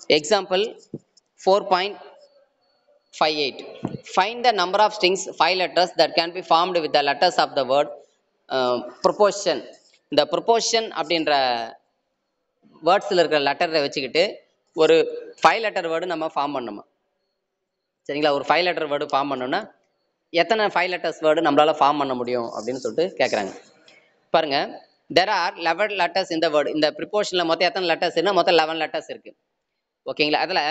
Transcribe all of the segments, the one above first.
example four point five eight find the number of strings five letters that can be formed with the letters of the word proportion இந்த proportion அப்படின்ற வேர்ட்ஸில் இருக்கிற லெட்டரை வச்சுக்கிட்டு ஒரு five letter word நம்ம form பண்ணணுமா சரிங்களா ஒரு ஃபைவ் லெட்டர் வேர்டு ஃபார்ம் பண்ணோம்னா எத்தனை ஃபைவ் லெட்டர்ஸ் வேர்டு நம்மளால ஃபார்ம் பண்ண முடியும் அப்படின்னு சொல்லிட்டு கேட்குறாங்க பாருங்க தெர் ஆர் லெவன் லெட்டர்ஸ் இந்த வேர்டு இந்த ப்ரிப்போர்ஷனில் மொத்தம் எத்தனை லெட்டர்ஸ் இருக்குன்னா மொத்தம் லெவன் லெட்டர்ஸ் இருக்குது ஓகேங்களா அதில்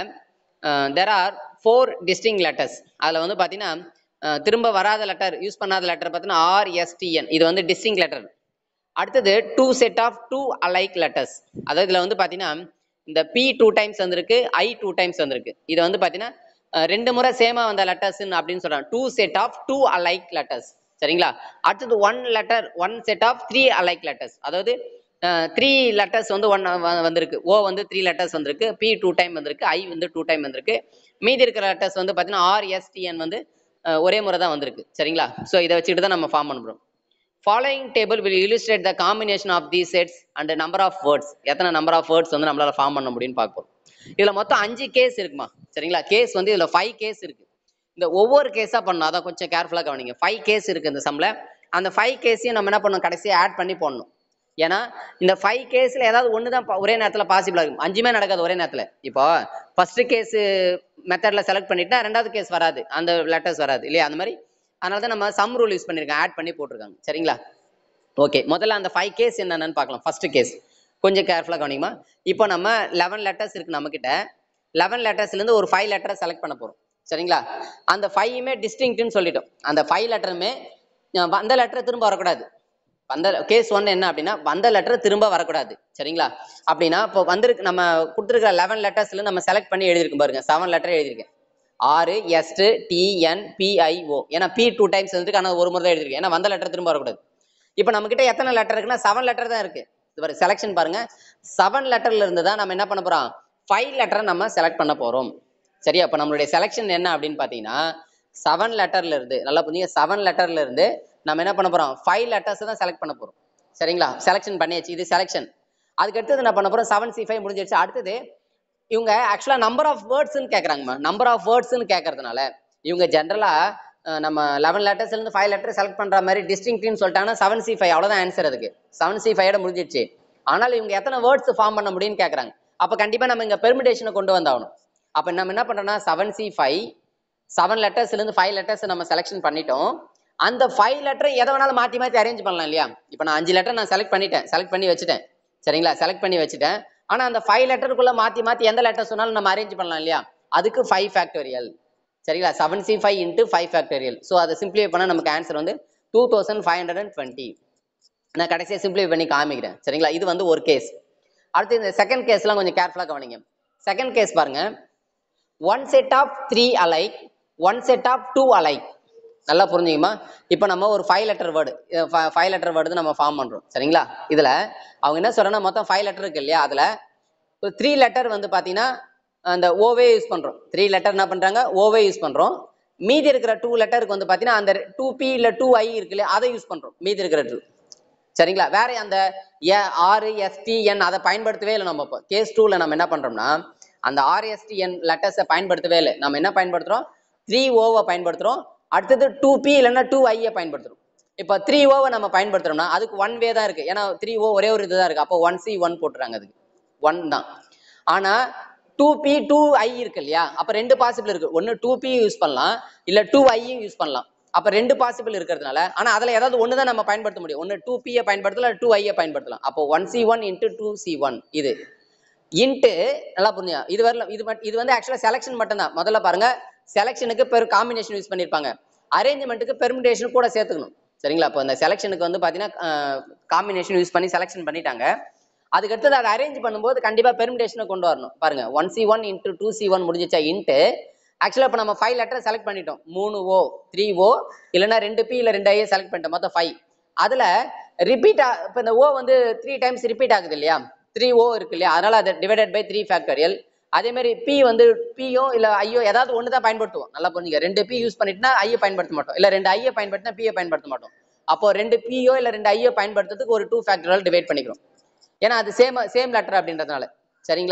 there are four distinct letters அதில் வந்து பார்த்தீங்கன்னா அஹ், திரும்ப வராத லெட்டர் யூஸ் பண்ணாத லெட்டர் பார்த்தீங்கன்னா ஆர்எஸ்டிஎன் இது வந்து டிஸ்டிங் லெட்டர் அடுத்தது two set of two alike letters அதாவது இதில் வந்து பார்த்தீங்கன்னா இந்த பி டூ டைம்ஸ் வந்திருக்கு ஐ டூ டைம்ஸ் வந்திருக்கு இது வந்து பார்த்தீங்கன்னா அஹ், ரெண்டு முறை சேமாக வந்த லெட்டர்ஸ் அப்படின்னு சொல்கிறாங்க two set of two alike letters சரிங்களா அடுத்தது one letter one set of three alike letters அதாவது த்ரீ லெட்டர்ஸ் வந்து ஒன் வந்திருக்கு ஓ வந்து த்ரீ லெட்டர்ஸ் வந்திருக்கு பி டூ டைம் வந்திருக்கு ஐ வந்து டூ டைம் வந்திருக்கு மீதி இருக்கிற லெட்டர்ஸ் வந்து பார்த்தீங்கன்னா ஆர்எஸ்டிஎன் வந்து அஹ், ஒரே முறை தான் வந்திருக்கு சரிங்களா ஸோ இதை வச்சுட்டு தான் நம்ம ஃபார்ம் பண்ண போகிறோம் following table will illustrate the combination of these sets and the number of words எத்தனை நம்பர் ஆஃப் வேர்ட்ஸ் வந்து நம்மளால ஃபார்ம் பண்ண முடியும்னு பார்ப்போம் இதுல மொத்தம் அஞ்சு கேஸ் இருக்குமா சரிங்களா கேஸ் வந்து இதுல ஃபைவ் கேஸ் இருக்கு இந்த ஒவ்வொரு கேஸா பண்ணணும் அதான் கொஞ்சம் கேர்ஃபுல்லா கவனிங்க ஃபைவ் கேஸ் இருக்கு இந்த சம்ல அந்த ஃபைவ் கேஸையும் நம்ம என்ன பண்ணணும் கடைசியா ஆட் பண்ணி போடணும் ஏன்னா இந்த ஃபைவ் கேஸ்ல ஏதாவது ஒன்று தான் ஒரே நேரத்தில் பாசிபிளா இருக்கும் அஞ்சுமே நடக்காது ஒரே நேரத்தில் இப்போ ஃபர்ஸ்ட் கேஸ் மெத்தட்ல செலக்ட் பண்ணிட்டா ரெண்டாவது கேஸ் வராது அந்த லெட்டர்ஸ் வராது இல்லையா அந்த மாதிரி அதனால தான் நம்ம சம் ரூல் யூஸ் பண்ணியிருக்கோம் ஆட் பண்ணி போட்டிருக்காங்க சரிங்களா ஓகே முதல்ல அந்த ஃபைவ் கேஸ் என்னென்னு பார்க்கலாம் ஃபர்ஸ்ட் கேஸ் கொஞ்சம் கேர்ஃபுல்லாக கவனிக்குமா இப்போ நம்ம லெவன் லெட்டர்ஸ் இருக்கு நம்மக்கிட்ட லெவன் லெட்டர்ஸ்லேருந்து ஒரு ஃபைவ் லெட்டரை செலக்ட் பண்ண போகிறோம் சரிங்களா அந்த ஃபைவுமே டிஸ்டிங்க்ட்னு சொல்லிட்டோம் அந்த ஃபைவ் லெட்டருமே வந்த லெட்டரை திரும்ப வரக்கூடாது வந்த கேஸ் ஒன் என்ன அப்படின்னா வந்த லெட்டர் திரும்ப வரக்கூடாது சரிங்களா அப்படின்னா இப்போ வந்திருக்கு நம்ம கொடுத்துருக்கிற லெவன் லெட்டர்ஸ்ல நம்ம செலக்ட் பண்ணி எழுதியிருக்கோம் பாருங்க செவன் லெட்டர் எழுதியிருக்கேன் ஆறு எஸ்ட் டிஎன் பிஐஓ ஏன்னா பி டூ டைம்ஸ் வந்துருக்கு ஆனால் ஒரு முறை தான் எழுதிருக்கேன் ஏன்னா வந்த லெட்டர் திரும்ப வரக்கூடாது இப்போ நம்ம கிட்ட எத்தனை லெட்டர் இருக்குன்னா செவன் லெட்டர் தான் இருக்கு இது பாரு செலெக்ஷன் பாருங்க செவன் லெட்டர்ல இருந்து தான் நம்ம என்ன பண்ண போறோம் ஃபைவ் லெட்டரை நம்ம செலக்ட் பண்ண போறோம் சரியா அப்போ நம்மளுடைய செலெக்ஷன் என்ன அப்படின்னு பார்த்தீங்கன்னா செவன் லெட்டர்ல இருந்து நல்லா புரிஞ்சுங்க செவன் லெட்டர்ல இருந்து நம்ம என்ன பண்ண போறோம் ஃபைவ் லெட்டர்ஸ் தான் செலக்ட் பண்ண போறோம் சரிங்களா செலெக்ஷன் பண்ணியாச்சு இது செலெக்ஷன் அதுக்கு அடுத்தது என்ன பண்ண போறோம் செவன் சி ஃபைவ் முடிஞ்சிருச்சு அடுத்தது இவங்க ஆக்சுவலா நம்பர் ஆஃப் வேர்ட்ஸ்னு கேட்குறாங்கம்மா நம்பர் ஆஃப் வேர்ட்ஸ்னு கேட்கறதுனால இவங்க ஜென்ரலா நம்ம லெவன் லெட்டர்ஸ்ல இருந்து ஃபைவ் லெட்டர் செலக்ட் பண்ற மாதிரி டிஸ்டிங்க்ட்னு சொல்லிட்டாங்கன்னா செவன் சி ஃபைவ் அவ்வளவுதான் ஆன்சர் அதுக்கு செவன் சி ஃபைவோட முடிஞ்சிருச்சு ஆனால் இவங்க எத்தனை வேர்ட்ஸ் ஃபார்ம் பண்ண முடியும்னு கேட்குறாங்க அப்போ கண்டிப்பா நம்ம இங்க பெர்மிடேஷனை கொண்டு வந்தாகணும் அப்போ நம்ம என்ன பண்றோம்னா செவன் சி ஃபைவ் செவன் லெட்டர்ஸ்லேருந்து ஃபைவ் லெட்டர்ஸ் நம்ம செலெக்ஷன் பண்ணிட்டோம் அந்த ஃபைவ் லெட்டர் எதை வேணாலும் மாற்றி மாற்றி அரேஞ்ச் பண்ணலாம் இல்லையா இப்போ நான் அஞ்சு லெட்டர் நான் செலக்ட் பண்ணிட்டேன் செலக்ட் பண்ணி வச்சுட்டேன் சரிங்களா செலக்ட் பண்ணி வச்சுட்டேன் ஆனால் அந்த ஃபைவ் லெட்டருக்குள்ள மாற்றி மாற்றி எந்த லெட்டர் சொன்னாலும் நம்ம அரேஞ்ச் பண்ணலாம் இல்லையா அதுக்கு ஃபைவ் ஃபேக்டோரியல் சரிங்களா seven C five into five factorial so அதை சிம்பிளிஃபை பண்ணால் நமக்கு ஆன்சர் வந்து two thousand five hundred and twenty நான் கடைசியாக சிம்பிளிஃபை பண்ணி காமிக்கிறேன் சரிங்களா இது வந்து ஒரு கேஸ் அடுத்து இந்த செகண்ட் கேஸ்லாம் கொஞ்சம் கேர்ஃபுல்லாக கவனிங்க செகண்ட் கேஸ் பாருங்க one set of three alike one set of two alike நல்லா புரிஞ்சுக்குமா இப்போ நம்ம ஒரு five letter word five letter word நம்ம ஃபார்ம் பண்ணுறோம் சரிங்களா இதில் அவங்க என்ன சொல்கிறாங்கன்னா மொத்தம் ஃபைவ் லெட்டர் இருக்கு இல்லையா அதில் ஒரு த்ரீ லெட்டர் வந்து பார்த்தீங்கன்னா அந்த ஓவே யூஸ் பண்ணுறோம் த்ரீ லெட்டர் என்ன பண்ணுறாங்க ஓவே யூஸ் பண்ணுறோம் மீதி இருக்கிற டூ லெட்டருக்கு வந்து பார்த்தீங்கன்னா அந்த டூ பி இல்லை டூ ஐ இருக்கு இல்லையா அதை யூஸ் பண்ணுறோம் மீதி இருக்கிற டூ சரிங்களா வேற அந்த ஏ ஆறு எஸ்டிஎன் அதை பயன்படுத்தவே இல்லை நம்ம இப்போ கேஸ் டூவில் நம்ம என்ன பண்ணுறோம்னா அந்த ஆர்எஸ்டிஎன் லெட்டர்ஸை பயன்படுத்தவே இல்லை நம்ம என்ன பயன்படுத்துகிறோம் த்ரீ ஓவை பயன்படுத்துகிறோம் அடுத்தது டூ பி இல்லைன்னா டூ ஐயை பயன்படுத்துகிறோம் இப்போ த்ரீ ஓவை நம்ம பயன்படுத்துறோம்னா அதுக்கு ஒன் வே தான் இருக்குது ஏன்னா த்ரீ ஓ ஒரே ஒரு இதுதான் இருக்குது அப்போ ஒன் சி ஒன் போட்டுறாங்க அதுக்கு ஒன் தான் ஆனால் டூ பி டூ ஐ இருக்கு இல்லையா அப்போ ரெண்டு பாசிபிள் இருக்கு ஒன்று டூ பி யூஸ் பண்ணலாம் இல்லை டூ ஐயும் யூஸ் பண்ணலாம் அப்போ ரெண்டு பாசிபிள் இருக்கிறதுனால ஆனால் அதில் ஏதாவது ஒன்று தான் நம்ம பயன்படுத்த முடியும் ஒன்று டூ பியை பயன்படுத்தலாம் டூ ஐயை பயன்படுத்தலாம் அப்போ one C one into two C one இது இன்ட்டு நல்லா புரிஞ்சுங்க இது வரல இது மட் இது வந்து ஆக்சுவலாக செலெக்ஷன் மட்டும்தான் முதல்ல பாருங்க செலெக்ஷனுக்கு பெரு காம்பினேஷன் யூஸ் பண்ணியிருப்பாங்க அரேஞ்ச்மெண்ட்டுக்கு பெர்மிடேஷன் கூட சேர்த்துக்கணும் சரிங்களா இப்போ இந்த செலெக்ஷனுக்கு வந்து பார்த்தீங்கன்னா காம்பினேஷன் யூஸ் பண்ணி செலெக்ஷன் பண்ணிட்டாங்க அதுக்கு அடுத்தது அதை அரேஞ்ச் பண்ணும்போது கண்டிப்பாக பெர்மிடேஷனை கொண்டு வரணும் பாருங்க one C one into two C one முடிஞ்சிச்சா இன்ட்டு ஆக்சுவலாக இப்போ நம்ம ஃபைவ் லெட்டர் செலக்ட் பண்ணிட்டோம் மூணு ஓ த்ரீ ஓ இல்லைன்னா ரெண்டு பி இல்லை ரெண்டு ஐஏ செலக்ட் பண்ணிட்டோம் மொத்தம் ஃபைவ் அதில் ரிப்பீட் இப்போ இந்த ஓ வந்து த்ரீ டைம்ஸ் ரிப்பீட் ஆகுது இல்லையா த்ரீ ஓ இருக்கு இல்லையா அதனால அது டிவைடட் பை த்ரீ ஃபேக்டரியல் அதே மாதிரி பி வந்து பியோ இல்லை ஐயோ ஏதாவது ஒன்று தான் பயன்படுத்துவோம் நல்லா புரிஞ்சுங்க ரெண்டு பி யூஸ் பண்ணிட்டுனா ஐயை பயன்படுத்த மாட்டோம் இல்லை ரெண்டு ஐயை பயன்படுத்தினா பியை பயன்படுத்த மாட்டோம் அப்போ ரெண்டு பியோ இல்லை ரெண்டு ஐயோ பயன்படுத்துறதுக்கு ஒரு டூ ஃபேக்டரால் டிவைட் பண்ணிக்கிறோம் ஏன்னா அது சேம் சேம் லெட்டர் அப்படின்றதுனால சரிங்களா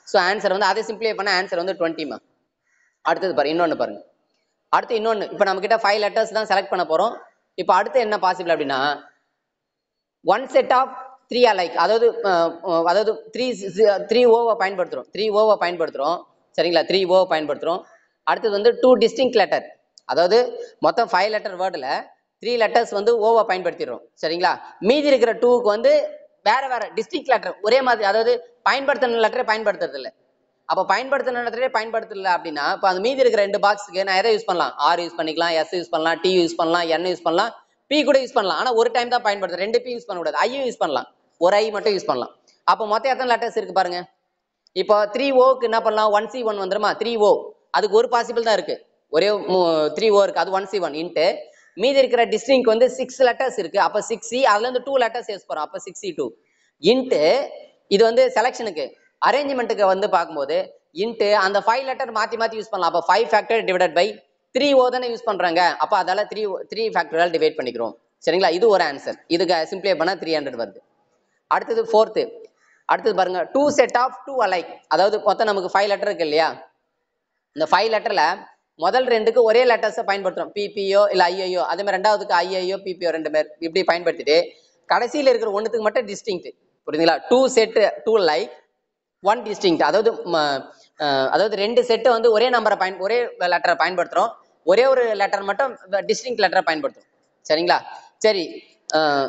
ஸோ ஆன்சர் வந்து அதை சிம்பிளை பண்ண ஆன்சர் வந்து டுவெண்ட்டி மேம் அடுத்தது பாருங்க இன்னொன்று பாருங்க அடுத்து இன்னொன்று இப்போ நம்ம கிட்ட ஃபைவ் லெட்டர்ஸ் தான் செலக்ட் பண்ண போகிறோம் இப்போ அடுத்து என்ன பாசிபிள் அப்படின்னா one set of three alike அதாவது அஹ், அஹ், அதாவது த்ரீ த்ரீ ஓவை பயன்படுத்துகிறோம் த்ரீ ஓவை பயன்படுத்துகிறோம் சரிங்களா த்ரீ ஓவை பயன்படுத்துகிறோம் அடுத்தது வந்து டூ டிஸ்டிங்க் லெட்டர் அதாவது மொத்தம் ஃபைவ் லெட்டர் வேர்டில் த்ரீ லெட்டர்ஸ் வந்து ஓவை பயன்படுத்திடுறோம் சரிங்களா மீதி இருக்கிற டூக்கு வந்து வேற வேற டிஸ்டிங்க் லெட்டர் ஒரே மாதிரி அதாவது பயன்படுத்தின லெட்டரை பயன்படுத்துறது இல்லை அப்போ பயன்படுத்தின லெட்டரே பயன்படுத்தல அப்படின்னா இப்போ அந்த மீதி இருக்கிற ரெண்டு பாக்ஸுக்கு நான் எதை யூஸ் பண்ணலாம் ஆர் யூஸ் பண்ணிக்கலாம் எஸ் யூஸ் பண்ணலாம் டி யூஸ் பண்ணலாம் என் யூஸ் பண்ணலாம் பி கூட யூஸ் பண்ணலாம் ஆனால் ஒரு டைம் தான் பயன்படுத்து ரெண்டு பி யூஸ் பண்ணக்கூடாது ஐயும் யூஸ் பண்ணலாம் ஒரு ஐ மட்டும் யூஸ் பண்ணலாம் அப்போ மொத்தம் எத்தனை லெட்டர்ஸ் இருக்கு பாருங்க இப்போ த்ரீ ஓக்கு என்ன பண்ணலாம் ஒன் சி ஒன் வந்துருமா த்ரீ ஓ அதுக்கு ஒரு பாசிபிள் தான் இருக்கு ஒரே த்ரீ ஓ இருக்கு அது ஒன் சி ஒன் இன்ட்டு மீதி இருக்கிற டிஸ்ட்ரிங்க் வந்து சிக்ஸ் லெட்டர்ஸ் இருக்கு அப்போ சிக்ஸ் சி அதுல இருந்து டூ லெட்டர்ஸ் யூஸ் போறோம் அப்போ சிக்ஸ் சி டூ இன்ட்டு இது வந்து செலெக்ஷனுக்கு அரேஞ்ச்மெண்ட்டுக்கு வந்து பார்க்கும்போது இன்ட்டு அந்த ஃபைவ் லெட்டர் மாற்றி மாற்றி யூஸ் பண்ணலாம் அப்போ five factorial divided by three O தானே யூஸ் பண்ணுறாங்க அப்போ அதால த்ரீ த்ரீ ஃபேக்டரால் டிவைட் பண்ணிக்கிறோம் சரிங்களா இது ஒரு ஆன்சர் இதுக்கு சிம்பிளை பண்ணால் த்ரீ ஹண்ட்ரட் வருது அடுத்தது ஃபோர்த்து அடுத்தது பாருங்க two set of two alike அதாவது மொத்தம் நமக்கு ஃபைவ் லெட்டர் இருக்கு இல்லையா இந்த ஃபைவ் லெட்டர்ல முதல் ரெண்டுக்கு ஒரே லெட்டர்ஸை பயன்படுத்துறோம் பிபிஓ இல்லை ஐஐயோ அதே மாதிரி ரெண்டாவதுக்கு ஐஐயோ பிபிஓ ரெண்டு பேர் இப்படி பயன்படுத்திட்டு கடைசியில் இருக்கிற ஒன்றுத்துக்கு மட்டும் டிஸ்டிங்க்ட் புரியுதுங்களா two set two alike one distinct அதாவது ம, அஹ், அதாவது ரெண்டு செட்டு வந்து ஒரே நம்பரை பயன் ஒரே லெட்டரை பயன்படுத்துறோம் ஒரே ஒரு லெட்டர் மட்டும் டிஸ்டிங் லெட்டரை பயன்படுத்துறோம் சரிங்களா சரி அஹ்,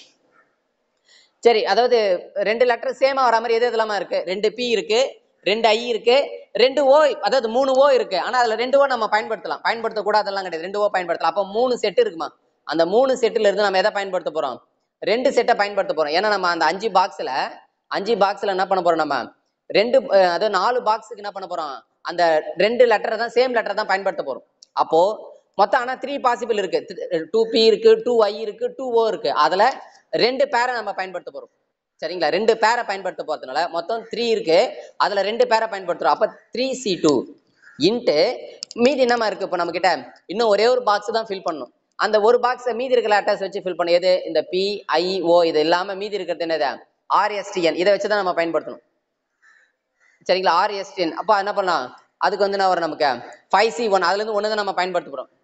சரி அதாவது ரெண்டு லெட்டர் சேமா வர மாதிரி எது எதுலாமா இருக்கு ரெண்டு பி இருக்கு ரெண்டு ஐ இருக்கு ரெண்டு ஓ அதாவது மூணு ஓ இருக்கு ஆனா அதுல ரெண்டு ஓ நம்ம பயன்படுத்தலாம் பயன்படுத்த கூடாதெல்லாம் கிடையாது ரெண்டு ஓ பயன்படுத்தலாம் அப்போ மூணு செட் இருக்குமா அந்த மூணு செட்டுல இருந்து நம்ம எதை பயன்படுத்த போறோம் ரெண்டு செட்டை பயன்படுத்த போறோம் ஏன்னா நம்ம அந்த அஞ்சு பாக்ஸ்ல அஞ்சு பாக்ஸ்ல என்ன பண்ண போறோம் நம்ம ரெண்டு அஹ், அதாவது நாலு பாக்ஸுக்கு என்ன பண்ண போறோம் அந்த ரெண்டு லெட்டரை தான் சேம் லெட்டர் தான் பயன்படுத்த போறோம் அப்போ மொத்தம் ஆனா த்ரீ பாசிபிள் இருக்கு டூ பி இருக்கு டூ ஐ இருக்கு டூ ஓ இருக்கு அதுல ரெண்டு பேரை நம்ம பயன்படுத்த போறோம் சரிங்களா ரெண்டு பேரை பயன்படுத்த போறதுனால மொத்தம் த்ரீ இருக்கு அதுல ரெண்டு பேரை பயன்படுத்துறோம் அப்ப த்ரீ சி டூ இன்ட்டு மீதி என்னமா இருக்கு இப்போ நம்ம கிட்ட இன்னும் ஒரே ஒரு பாக்ஸ் தான் ஃபில் பண்ணணும் அந்த ஒரு பாக்ஸை மீதி இருக்கிற லெட்டர்ஸ் வச்சு ஃபில் பண்ணணும் எது இந்த பி ஐ ஓ இது இல்லாம மீதி இருக்கிறது என்னது ஆர்எஸ்டிஎன் இதை வச்சு தான் நம்ம பயன்படுத்தணும் சரிங்களா ஆர்எஸ்டிஎன் அப்போ என்ன பண்ணலாம் அதுக்கு வந்து என்ன வரும் நமக்கு ஃபைவ் சி ஒன் அதுல இருந்து ஒன்று தான் நம்ம பயன்படுத்த போறோம்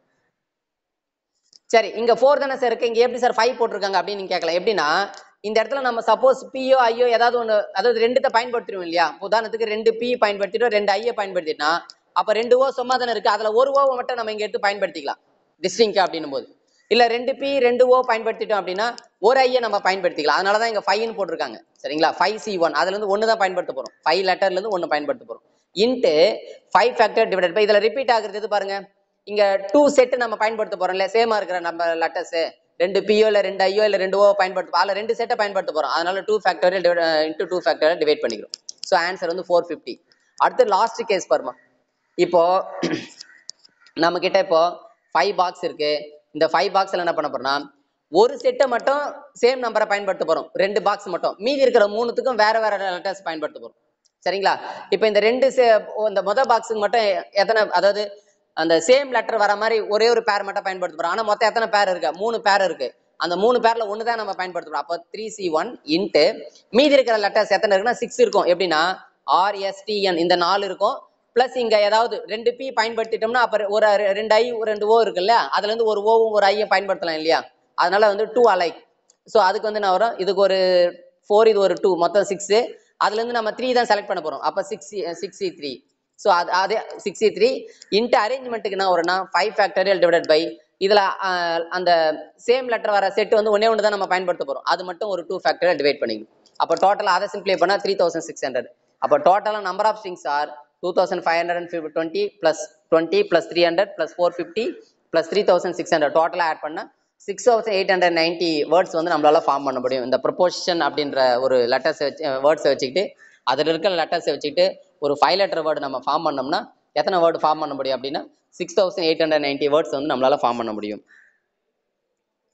சரி இங்க ஃபோர் தானே சார் இருக்கு இங்க எப்படி சார் ஃபைவ் போட்டிருக்காங்க அப்படின்னு நீங்க கேட்கலாம் எப்படின்னா இந்த இடத்துல நம்ம சப்போஸ் பியோ ஐயோ ஏதாவது ஒன்று அதாவது ரெண்டுத்தை பயன்படுத்திடுவோம் இல்லையா உதாரணத்துக்கு ரெண்டு பி பயன்படுத்திட்டோம் ரெண்டு ஐயை பயன்படுத்திட்டா அப்ப ரெண்டு ஓ சும்மா தானே இருக்கு அதுல ஒரு ஓவை மட்டும் நம்ம இங்க எடுத்து பயன்படுத்திக்கலாம் டிஸ்டிங்க் அப்படின்னும் போது இல்ல ரெண்டு பி ரெண்டு ஓ பயன்படுத்திட்டோம் அப்படின்னா ஒரு ஐயை நம்ம பயன்படுத்திக்கலாம் அதனால தான் இங்க ஃபைவ்னு போட்டிருக்காங்க சரிங்களா ஃபைவ் சி ஒன் அதுல இருந்து ஒன்று தான் பயன்படுத்த போறோம் ஃபைவ் லெட்டர்ல இருந்து ஒன்று பயன்படுத்த போறோம் into five factorial divided by இதுல ரிப்பீட் ஆகுறது எது பாருங்க இங்க டூ செட் நம்ம பயன்படுத்த போறோம்ல சேமா இருக்கிற நம்ம லெட்டர்ஸ் ரெண்டு பியோ இல்ல ரெண்டு ஐயோ இல்ல ரெண்டு ஓ பயன்படுத்த அதுல ரெண்டு செட்டை பயன்படுத்த போறோம் அதனால two factorial into two factorial divide பண்ணிக்கிறோம் ஸோ ஆன்சர் வந்து ஃபோர் ஃபிஃப்டி அடுத்து லாஸ்ட் கேஸ் பாருமா இப்போ நம்ம கிட்ட இப்போ ஃபைவ் பாக்ஸ் இருக்கு இந்த ஃபைவ் பாக்ஸ்ல என்ன பண்ண போறோம்னா ஒரு செட்டை மட்டும் சேம் நம்பரை பயன்படுத்த போறோம் ரெண்டு பாக்ஸ் மட்டும் மீதி இருக்கிற மூணுத்துக்கும் வேற வேற லெட்டர்ஸ் பயன்படுத்த போறோம் சரிங்களா இப்போ இந்த ரெண்டு சே- இந்த மொதல் பாக்ஸுக்கு மட்டும் எத்தனை அதாவது அந்த சேம் லெட்டர் வர மாதிரி ஒரே ஒரு பேர் மட்டும் பயன்படுத்த போறோம் ஆனா மொத்தம் எத்தனை பேர் இருக்கு மூணு பேர் இருக்கு அந்த மூணு பேர்ல ஒன்று தான் நம்ம பயன்படுத்த போறோம் அப்போ த்ரீ சி ஒன் இன்ட்டு மீதி இருக்கிற லெட்டர்ஸ் எத்தனை இருக்குன்னா சிக்ஸ் இருக்கும் எப்படின்னா ஆர்எஸ்டிஎன் இந்த நாலு இருக்கும் ப்ளஸ் இங்க ஏதாவது ரெண்டு பி பயன்படுத்திட்டோம்னா அப்ப ஒரு ரெ- ரெண்டு ஐ ஒரு ரெண்டு ஓ இருக்குல்ல அதுல இருந்து ஒரு ஓவும் ஒரு ஐயும் பயன்படுத்தலாம் இல்லையா அதனால வந்து டூ அலைக் ஸோ அதுக்கு வந்து என்ன வரும் இதுக்கு ஒரு ஃபோர் இது ஒரு டூ மொத்தம் சிக்ஸு அதுல இருந்து நம்ம த்ரீ தான் செலக்ட் பண்ண போறோம் அப்போ சிக்ஸ் சிக்ஸ்டி த்ரீ ஸோ அது அதே சிக்ஸ்டி த்ரீ இன்ட்டு அரேஞ்ச்மெண்ட்டுக்கு என்ன வரும்னா ஃபைவ் ஃபேக்டரியல் டிவைடட் பை இதுல ஆஹ், அந்த சேம் லெட்டர் வர செட் வந்து ஒண்ணே ஒன்று தான் நம்ம பயன்படுத்த போறோம் அது மட்டும் ஒரு டூ ஃபேக்டரியல் டிவைட் பண்ணிக்கணும் அப்போ டோட்டலாக அதை சிம்ப்ளை பண்ணா த்ரீ தௌசண்ட் சிக்ஸ் ஹண்ட்ரட் அப்போ டோட்டலாக number of strings are two thousand five hundred and twenty plus twenty plus three hundred plus four fifty plus three thousand six hundred டோட்டலாக ஆட் பண்ணா six thousand eight hundred ninety words வந்து நம்மளால form பண்ண முடியும் இந்த proportion அப்படின்ற ஒரு letters வச்சு வேர்ட்ஸை வச்சுக்கிட்டு அதில் இருக்கிற லெட்டர்ஸை வச்சுக்கிட்டு ஒரு ஃபைவ் லெட்டர் வேர்டு நம்ம ஃபார்ம் பண்ணோம்னா எத்தனை வேர்டு ஃபார்ம் பண்ண முடியும் அப்படின்னா six thousand eight hundred ninety words வந்து நம்மளால ஃபார்ம் பண்ண முடியும்